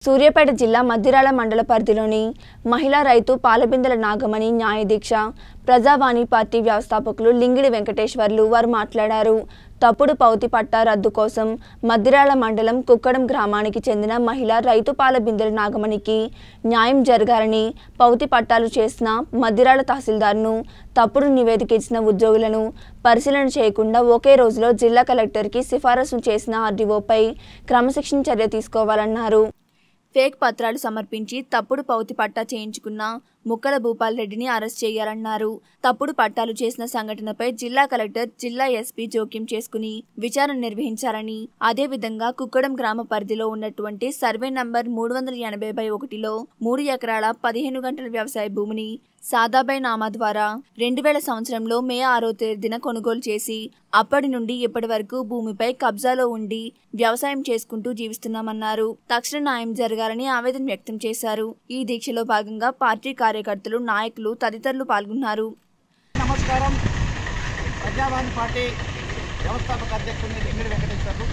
సూర్యాపేట జిల్లా మద్దిరాల మండల పరిధిలోని మహిళా రైతు పాలబిందల నాగమణి న్యాయదీక్ష ప్రజావాణి పార్టీ వ్యవస్థాపకులు లింగిడి వెంకటేశ్వర్లు వారు మాట్లాడారు తప్పుడు పౌతి పట్టా రద్దు కోసం మద్దిరాల మండలం కుక్కడం గ్రామానికి చెందిన మహిళ రైతు పాలబిందెల నాగమణికి న్యాయం జరగాలని పౌతి పట్టాలు చేసిన మద్దిరాల తహసీల్దార్ను తప్పుడు నివేదిక ఇచ్చిన ఉద్యోగులను పరిశీలన చేయకుండా ఒకే రోజులో జిల్లా కలెక్టర్కి సిఫారసు చేసిన ఆర్డీఓపై క్రమశిక్షణ చర్య తీసుకోవాలన్నారు ఫేక్ పత్రాలు సమర్పించి తప్పుడు పౌతి పట్టా చేయించుకున్న ముక్కల భూపాల్ రెడ్డిని అరెస్ట్ చేయాలన్నారు తప్పుడు పట్టాలు చేసిన సంఘటనపై జిల్లా కలెక్టర్ జిల్లా ఎస్పీ జోక్యం చేసుకుని విచారణ నిర్వహించారని అదేవిధంగా కుక్కడం గ్రామ పరిధిలో ఉన్నటువంటి సర్వే నంబర్ మూడు వందల ఎనభై బై ఒకటిలో మూడు ఎకరాల పదిహేను గంటల వ్యవసాయ భూమిని సాదాబై నామా ద్వారా రెండు వేల సంవత్సరంలో మే ఆరో తేదీన కొనుగోలు చేసి అప్పటి నుండి ఇప్పటి వరకు భూమిపై కబ్జాలో ఉండి వ్యవసాయం చేసుకుంటూ జీవిస్తున్నామన్నారు తక్షణ న్యాయం జరగాలని ఆవేదన వ్యక్తం చేశారు ఈ దీక్షలో భాగంగా పార్టీ కార్యకర్తలు నాయకులు తదితరులు పాల్గొన్నారు నమస్కారం ప్రజావాణి పార్టీ వ్యవస్థాపక అధ్యక్షుడిని లింగిడి వెంకటేశ్వర్లు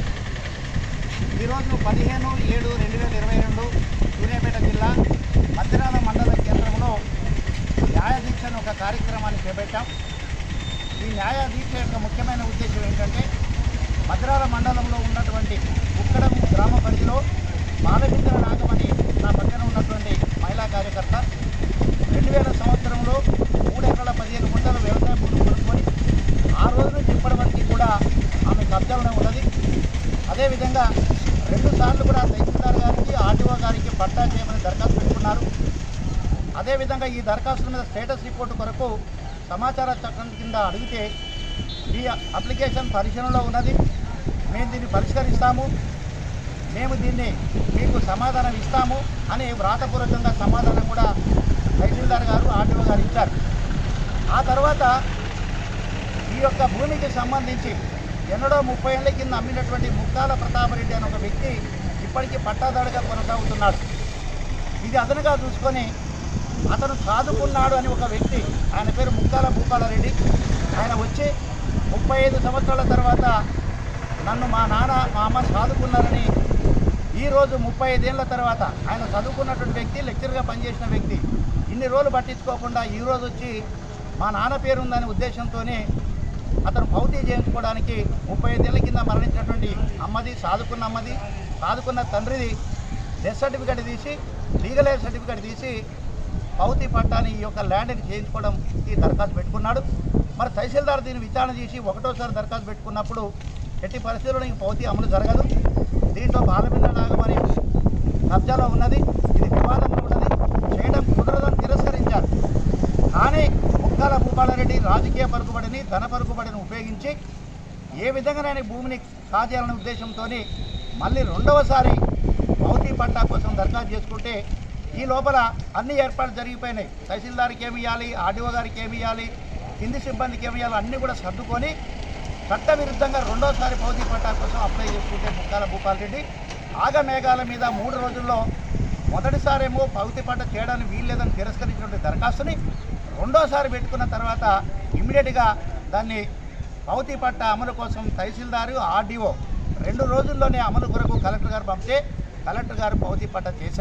ఈరోజు పదిహేను ఏడు రెండు వేల ఇరవై రెండు సూర్యాపేట జిల్లా మద్దిరాల మండల కేంద్రంలో న్యాయ దీక్షను ఒక కార్యక్రమాన్ని చేపట్టాం ఈ న్యాయ దీక్ష యొక్క ముఖ్యమైన ఉద్దేశం ఏంటంటే మద్దిరాల మండలంలో ఉన్నటువంటి ఉక్కడం గ్రామ పరిధిలో బాలమిత్ర నాగమణి నా పక్కన ఉన్నటువంటి మహిళా కార్యకర్త రెండు వేల సంవత్సరంలో మూడు ఎకరాల పదిహేను గుంటల వ్యవసాయ భూమి కొనుక్కొని ఆ రోజు నుంచి ఇప్పటి వరకు కూడా ఆమె కబ్జాలోనే ఉన్నది అదేవిధంగా రెండు సార్లు కూడా తహసీల్దార్ గారికి ఆర్టీఓ గారికి పట్టా చేయమని దరఖాస్తు పెట్టుకున్నారు అదేవిధంగా ఈ దరఖాస్తుల మీద స్టేటస్ రిపోర్టు కొరకు సమాచార చట్టం కింద అడిగితే ఈ అప్లికేషన్ పరిశీలనలో ఉన్నది మేము దీన్ని పరిష్కరిస్తాము మేము దీన్ని మీకు సమాధానం ఇస్తాము అని వ్రాతపూర్వకంగా సమాధానం కూడా తహసీల్దార్ గారు ఆర్టీఓ గారు ఇచ్చారు ఆ తర్వాత ఈ యొక్క భూమికి సంబంధించి ఎన్నడో ముప్పై ఏళ్ళ కింద అమ్మినటువంటి ముక్కాల ప్రతాపరెడ్డి అనే ఒక వ్యక్తి ఇప్పటికీ పట్టాదారుగా కొనసాగుతున్నాడు ఇది అదనుగా చూసుకొని అతను చదువుకున్నాడు అని ఒక వ్యక్తి ఆయన పేరు ముక్కాల భూపాలరెడ్డి ఆయన వచ్చి ముప్పై ఐదు సంవత్సరాల తర్వాత నన్ను మా నాన్న మా అమ్మ చదువుకున్నారని ఈరోజు ముప్పై ఐదేళ్ల తర్వాత ఆయన చదువుకున్నటువంటి వ్యక్తి లెక్చర్గా పనిచేసిన వ్యక్తి ఇన్ని రోజులు పట్టించుకోకుండా ఈ రోజు వచ్చి మా నాన్న పేరు ఉందనే ఉద్దేశంతోనే అతను భౌతి చేయించుకోవడానికి ముప్పై ఐదేళ్ల కింద మరణించినటువంటి అమ్మది సాదుకున్న అమ్మది సాదుకున్న తండ్రిది డెత్ సర్టిఫికేట్ తీసి లీగల్ ఎయిడ్ సర్టిఫికేట్ తీసి పౌతి పట్టాని ఈ యొక్క ల్యాండ్ని చేయించుకోవడానికి దరఖాస్తు పెట్టుకున్నాడు మరి తహసీల్దార్ దీన్ని విచారణ చేసి ఒకటోసారి దరఖాస్తు పెట్టుకున్నప్పుడు ఎట్టి పరిస్థితుల్లో ఈ పౌతి అమలు జరగదు దీంట్లో బాలపిల్ల నాగమని కబ్జాలో ఉన్నది ఇది వివాదంలో ఉన్నది చేయడం కుదరదని తిరస్కరించారు కానీ ముక్కాల భూపాలరెడ్డి రాజకీయ పలుకుబడిని ధన పలుకుబడిని ఉపయోగించి ఏ విధంగానైనా భూమిని కాజేయాలనే ఉద్దేశంతో మళ్ళీ రెండవసారి భౌతీ పట్టా కోసం దరఖాస్తు చేసుకుంటే ఈ లోపల అన్ని ఏర్పాట్లు జరిగిపోయినాయి తహసీల్దార్కి ఏమి ఇవ్వాలి ఆర్డీఓ గారికి ఏమి ఇవ్వాలి కింది సిబ్బందికి ఏమి ఇవ్వాలి అన్నీ కూడా సర్దుకొని చట్టవిరుద్ధంగా రెండోసారి భౌతిక పట్టా కోసం అప్లై చేసుకుంటే ముక్కాల భూపాలరెడ్డి ఆగమేఘాల మీద మూడు రోజుల్లో మొదటిసారేమో భౌతిక పట్ట చేయడానికి వీల్లేదని తిరస్కరించినటువంటి దరఖాస్తుని రెండోసారి పెట్టుకున్న తర్వాత ఇమ్మీడియట్గా దాన్ని భౌతిక పట్ట అమలు కోసం తహసీల్దారు ఆర్డీఓ రెండు రోజుల్లోనే అమలు కొరకు కలెక్టర్ గారు పంపితే కలెక్టర్ గారు భౌతిక పట్ట చేశారు